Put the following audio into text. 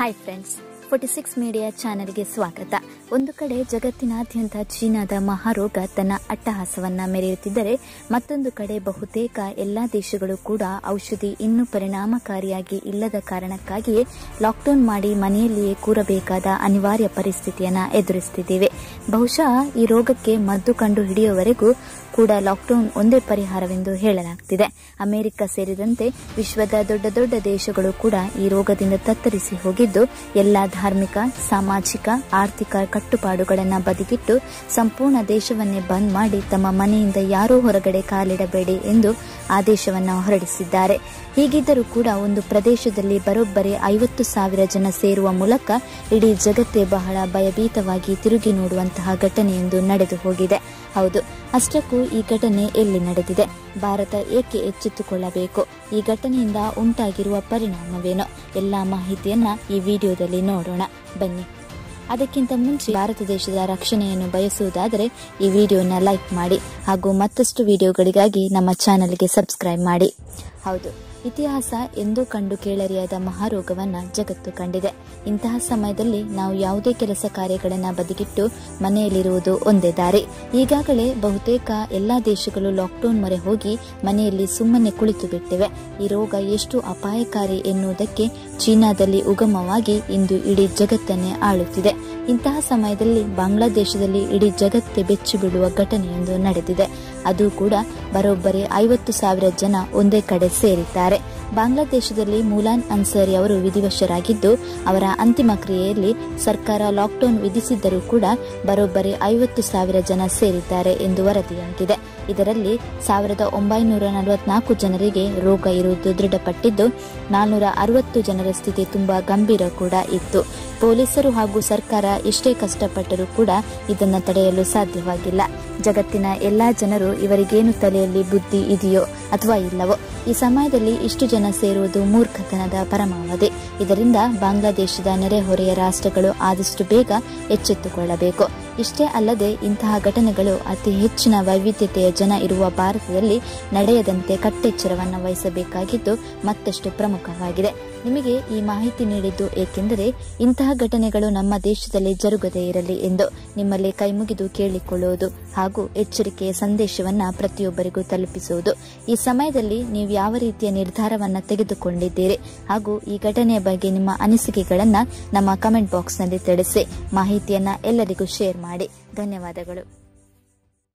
hi friends forty six media ಚಾನೆಲ್ಗೆ ಸ್ವಾಗತ ಒಂದು ಕಡೆ ಜಗತ್ತಿನಾದ್ಯಂತ ಚೀನಾದ ಮಹಾರೋಗ ತನ್ನ ಅಟ್ಟಹಾಸವನ್ನ ಮೆರೆಯುತ್ತಿದ್ದರೆ ಮತ್ತೊಂದು ಕಡೆ ಬಹುತೇಕ ಎಲ್ಲಾ ದೇಶಗಳು ಕೂಡ ಔಷಧಿ ಇನ್ನೂ ಪರಿಣಾಮಕಾರಿಯಾಗಿ ಇಲ್ಲದ ಕಾರಣಕ್ಕಾಗಿಯೇ ಲಾಕ್ಡೌನ್ ಮಾಡಿ ಮನೆಯಲ್ಲಿಯೇ ಕೂರಬೇಕಾದ ಅನಿವಾರ್ಯ ಪರಿಸ್ಥಿತಿಯನ್ನ ಎದುರಿಸುತ್ತಿದ್ದೇವೆ ಬಹುಶಃ ಈ ರೋಗಕ್ಕೆ ಮದ್ದು ಕಂಡು ಹಿಡಿಯುವವರೆಗೂ ಕೂಡ ಲಾಕ್ಡೌನ್ ಒಂದೇ ಪರಿಹಾರವೆಂದು ಹೇಳಲಾಗುತ್ತಿದೆ ಅಮೆರಿಕ ಸೇರಿದಂತೆ ವಿಶ್ವದ ದೊಡ್ಡ ದೊಡ್ಡ ದೇಶಗಳು ಕೂಡ ಈ ರೋಗದಿಂದ ತತ್ತರಿಸಿ ಹೋಗಿದ್ದು ಎಲ್ಲಾ ಧಾರ್ಮಿಕ ಸಾಮಾಜಿಕ ಆರ್ಥಿಕ ಕಟ್ಟುಪಾಡುಗಳನ್ನು ಬದಿಗಿಟ್ಟು ಸಂಪೂರ್ಣ ದೇಶವನ್ನೇ ಬಂದ್ ಮಾಡಿ ತಮ್ಮ ಮನೆಯಿಂದ ಯಾರೂ ಹೊರಗಡೆ ಕಾಲಿಡಬೇಡಿ ಎಂದು ಆದೇಶವನ್ನು ಹೊರಡಿಸಿದ್ದಾರೆ ಹೀಗಿದ್ದರೂ ಕೂಡ ಒಂದು ಪ್ರದೇಶದಲ್ಲಿ ಬರೋಬ್ಬರಿ ಐವತ್ತು ಸಾವಿರ ಜನ ಸೇರುವ ಮೂಲಕ ಇಡೀ ಜಗತ್ತೇ ಬಹಳ ಭಯಭೀತವಾಗಿ ತಿರುಗಿ ನೋಡುವಂತಹ ಘಟನೆಯೊಂದು ನಡೆದು ಹೋಗಿದೆ ಹೌದು ಅಷ್ಟಕ್ಕೂ ಈ ಘಟನೆ ಎಲ್ಲಿ ನಡೆದಿದೆ ಭಾರತ ಏಕೆ ಎಚ್ಚೆತ್ತುಕೊಳ್ಳಬೇಕು ಈ ಘಟನೆಯಿಂದ ಉಂಟಾಗಿರುವ ಪರಿಣಾಮವೇನು ಎಲ್ಲಾ ಮಾಹಿತಿಯನ್ನ ಈ ವಿಡಿಯೋದಲ್ಲಿ ನೋಡೋಣ ಬನ್ನಿ ಅದಕ್ಕಿಂತ ಮುಂಚೆ ಭಾರತ ದೇಶದ ರಕ್ಷಣೆಯನ್ನು ಬಯಸುವುದಾದರೆ ಈ ವಿಡಿಯೋನ ಲೈಕ್ ಮಾಡಿ ಹಾಗೂ ಮತ್ತಷ್ಟು ವಿಡಿಯೋಗಳಿಗಾಗಿ ನಮ್ಮ ಚಾನೆಲ್ಗೆ ಸಬ್ಸ್ಕ್ರೈಬ್ ಮಾಡಿ ಹೌದು ಇತಿಹಾಸ ಎಂದೂ ಕಂಡು ಕೇಳರಿಯಾದ ಮಹಾರೋಗವನ್ನ ಜಗತ್ತು ಕಂಡಿದೆ ಇಂತಹ ಸಮಯದಲ್ಲಿ ನಾವು ಯಾವುದೇ ಕೆಲಸ ಕಾರ್ಯಗಳನ್ನ ಬದಿಗಿಟ್ಟು ಮನೆಯಲ್ಲಿರುವುದು ಒಂದೇ ದಾರಿ ಈಗಾಗಲೇ ಬಹುತೇಕ ಎಲ್ಲಾ ದೇಶಗಳು ಲಾಕ್ಡೌನ್ ಮೊರೆ ಹೋಗಿ ಮನೆಯಲ್ಲಿ ಸುಮ್ಮನೆ ಕುಳಿತು ಬಿಟ್ಟಿವೆ ಈ ರೋಗ ಎಷ್ಟು ಅಪಾಯಕಾರಿ ಎನ್ನುವುದಕ್ಕೆ ಚೀನಾದಲ್ಲಿ ಉಗಮವಾಗಿ ಇಂದು ಇಡೀ ಜಗತ್ತನ್ನೇ ಆಳುತ್ತಿದೆ ಇಂತಹ ಸಮಯದಲ್ಲಿ ಬಾಂಗ್ಲಾದೇಶದಲ್ಲಿ ಇಡೀ ಜಗತ್ತೇ ಬೆಚ್ಚಿ ಬೀಳುವ ಘಟನೆಯೊಂದು ನಡೆದಿದೆ ಅದು ಕೂಡ ಬರೋಬ್ಬರಿ ಐವತ್ತು ಸಾವಿರ ಜನ ಒಂದೇ ಕಡೆ ಸೇರಿದ್ದಾರೆ ಬಾಂಗ್ಲಾದೇಶದಲ್ಲಿ ಮುಲಾನ್ ಅನ್ಸರಿ ಅವರು ವಿಧಿವಶರಾಗಿದ್ದು ಅವರ ಅಂತಿಮ ಕ್ರಿಯೆಯಲ್ಲಿ ಸರ್ಕಾರ ಲಾಕ್ಡೌನ್ ವಿಧಿಸಿದ್ದರೂ ಕೂಡ ಬರೋಬ್ಬರಿ ಐವತ್ತು ಸಾವಿರ ಜನ ಸೇರಿದ್ದಾರೆ ಎಂದು ವರದಿಯಾಗಿದೆ ಇದರಲ್ಲಿ ಸಾವಿರದ ಒಂಬೈನೂರ ನಲವತ್ನಾಲ್ಕು ಜನರಿಗೆ ರೋಗ ಇರುವುದು ದೃಢಪಟ್ಟಿದ್ದು ನಾಲ್ನೂರ ಅರವತ್ತು ಜನರ ಸ್ಥಿತಿ ತುಂಬಾ ಗಂಭೀರ ಕೂಡ ಇತ್ತು ಪೊಲೀಸರು ಹಾಗೂ ಸರ್ಕಾರ ಎಷ್ಟೇ ಕಷ್ಟಪಟ್ಟರೂ ಕೂಡ ಇದನ್ನು ತಡೆಯಲು ಸಾಧ್ಯವಾಗಿಲ್ಲ ಜಗತ್ತಿನ ಎಲ್ಲಾ ಜನರು ಇವರಿಗೇನು ತಲೆಯಲ್ಲಿ ಬುದ್ಧಿ ಇದೆಯೋ ಅಥವಾ ಇಲ್ಲವೋ ಈ ಸಮಯದಲ್ಲಿ ಇಷ್ಟು ಜನ ಸೇರುವುದು ಮೂರ್ಖತನದ ಪರಮಾವಧಿ ಇದರಿಂದ ಬಾಂಗ್ಲಾದೇಶದ ನೆರೆಹೊರೆಯ ರಾಷ್ಟ್ರಗಳು ಆದಷ್ಟು ಬೇಗ ಎಚ್ಚೆತ್ತುಕೊಳ್ಳಬೇಕು ಇಷ್ಟೇ ಅಲ್ಲದೆ ಇಂತಹ ಘಟನೆಗಳು ಅತಿ ಹೆಚ್ಚಿನ ವೈವಿಧ್ಯತೆಯ ಜನ ಇರುವ ಭಾರತದಲ್ಲಿ ನಡೆಯದಂತೆ ಕಟ್ಟೆಚ್ಚರವನ್ನು ವಹಿಸಬೇಕಾಗಿದ್ದು ಮತ್ತಷ್ಟು ಪ್ರಮುಖವಾಗಿದೆ ನಿಮಗೆ ಈ ಮಾಹಿತಿ ನೀಡಿದ್ದು ಏಕೆಂದರೆ ಇಂತಹ ಘಟನೆಗಳು ನಮ್ಮ ದೇಶದಲ್ಲಿ ಜರುಗದೇ ಇರಲಿ ಎಂದು ನಿಮ್ಮಲ್ಲಿ ಕೈಮುಗಿದು ಕೇಳಿಕೊಳ್ಳುವುದು ಹಾಗೂ ಎಚ್ಚರಿಕೆಯ ಸಂದೇಶವನ್ನ ಪ್ರತಿಯೊಬ್ಬರಿಗೂ ತಲುಪಿಸುವುದು ಈ ಸಮಯದಲ್ಲಿ ನೀವು ಯಾವ ರೀತಿಯ ನಿರ್ಧಾರವನ್ನ ತೆಗೆದುಕೊಂಡಿದ್ದೀರಿ ಹಾಗೂ ಈ ಘಟನೆಯ ಬಗ್ಗೆ ನಿಮ್ಮ ಅನಿಸಿಕೆಗಳನ್ನ ನಮ್ಮ ಕಮೆಂಟ್ ಬಾಕ್ಸ್ನಲ್ಲಿ ತಿಳಿಸಿ ಮಾಹಿತಿಯನ್ನ ಎಲ್ಲರಿಗೂ ಶೇರ್ ಮಾಡಿ ಧನ್ಯವಾದಗಳು